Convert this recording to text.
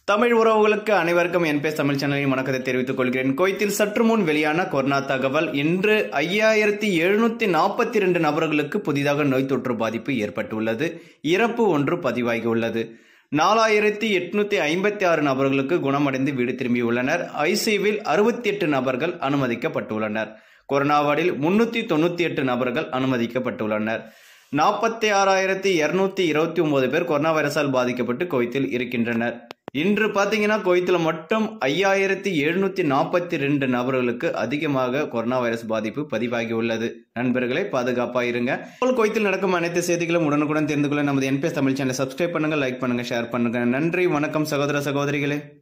தமிழ் உறவுகளுக்கு அனைவருக்கும் என்பேஸ் தமிழ் சேனலின் வணக்கத்தை தெரிவித்துக் கொள்கிறேன் குவைத்தில் சற்று முன் வெளியான கொரோனா தகவல் இன்று ஐயாயிரத்தி எழுநூத்தி நாற்பத்தி இரண்டு நபர்களுக்கு புதிதாக நோய் தொற்று பாதிப்பு ஏற்பட்டுள்ளது இறப்பு ஒன்று பதிவாகியுள்ளது நாலாயிரத்தி எட்நூத்தி ஐம்பத்தி ஆறு நபர்களுக்கு குணமடைந்து வீடு திரும்பியுள்ளனர் ஐசியூவில் அறுபத்தி எட்டு நபர்கள் அனுமதிக்கப்பட்டுள்ளனர் கொரோனா வார்டில் முன்னூத்தி தொண்ணூத்தி எட்டு நபர்கள் அனுமதிக்கப்பட்டுள்ளனர் நாற்பத்தி ஆறாயிரத்தி இருநூத்தி இருபத்தி ஒன்பது பேர் கொரோனா வைரஸால் பாதிக்கப்பட்டு குவைத்தில் இருக்கின்றனர் இன்று பார்த்தீங்கன்னா குவைத்தில் மட்டும் ஐயாயிரத்தி எழுநூத்தி நாற்பத்தி ரெண்டு நபர்களுக்கு அதிகமாக கொரோனா வைரஸ் பாதிப்பு பதிவாகியுள்ளது நண்பர்களே பாதுகாப்பா இருங்க போல் குவைத்தில் நடக்கும் அனைத்து செய்திகளும் உடனுக்குடன் தெரிந்து கொள்ள நமது என்பிஎஸ் தமிழ் சேனலை சப்ஸ்கிரைப் பண்ணுங்க லைக் பண்ணுங்க ஷேர் பண்ணுங்க நன்றி வணக்கம் சகோதர சகோதரிகளே